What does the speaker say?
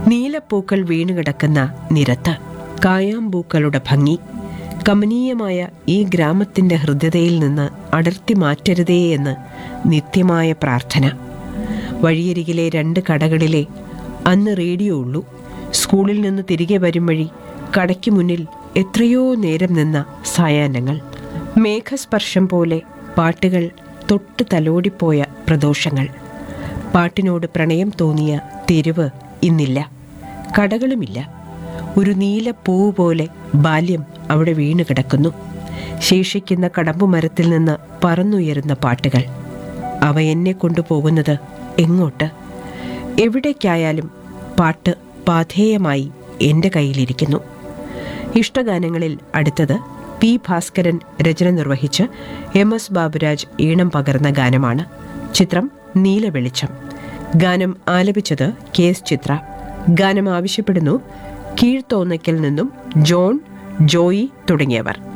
നീലപ്പൂക്കൾ വീണുകിടക്കുന്ന നിരത്ത് കായാമ്പൂക്കളുടെ ഭംഗി കമനീയമായ ഈ ഗ്രാമത്തിന്റെ ഹൃദയതയിൽ നിന്ന് അടർത്തി മാറ്റരുതേ എന്ന് നിത്യമായ പ്രാർത്ഥന വഴിയരികിലെ രണ്ട് കടകളിലെ അന്ന് റേഡിയോ ഉള്ളൂ സ്കൂളിൽ നിന്ന് തിരികെ വരും വഴി കടയ്ക്ക് മുന്നിൽ എത്രയോ നേരം നിന്ന സായാഹ്നങ്ങൾ മേഘസ്പർശം പോലെ പാട്ടുകൾ തൊട്ട് തലോടിപ്പോയ പ്രദോഷങ്ങൾ പാട്ടിനോട് പ്രണയം തോന്നിയ തെരുവ് ഇന്നില്ല കടകളുമില്ല ഒരു നീല പൂവ് പോലെ ബാല്യം അവിടെ വീണു കിടക്കുന്നു ശേഷിക്കുന്ന കടമ്പുമരത്തിൽ നിന്ന് പറന്നുയരുന്ന പാട്ടുകൾ അവ എന്നെ കൊണ്ടുപോകുന്നത് എങ്ങോട്ട് എവിടേക്കായാലും പാട്ട് പാധേയമായി എൻ്റെ കയ്യിലിരിക്കുന്നു ഇഷ്ടഗാനങ്ങളിൽ അടുത്തത് പി ഭാസ്കരൻ രചന നിർവഹിച്ച് എം എസ് ബാബുരാജ് ഈണം പകർന്ന ഗാനമാണ് ചിത്രം നീലവെളിച്ചം ഗാനം ആലപിച്ചത് കെ എസ് ചിത്ര ഗാനം ആവശ്യപ്പെടുന്നു കീഴ്ത്തോന്നയ്ക്കൽ നിന്നും ജോൺ ജോയി തുടങ്ങിയവർ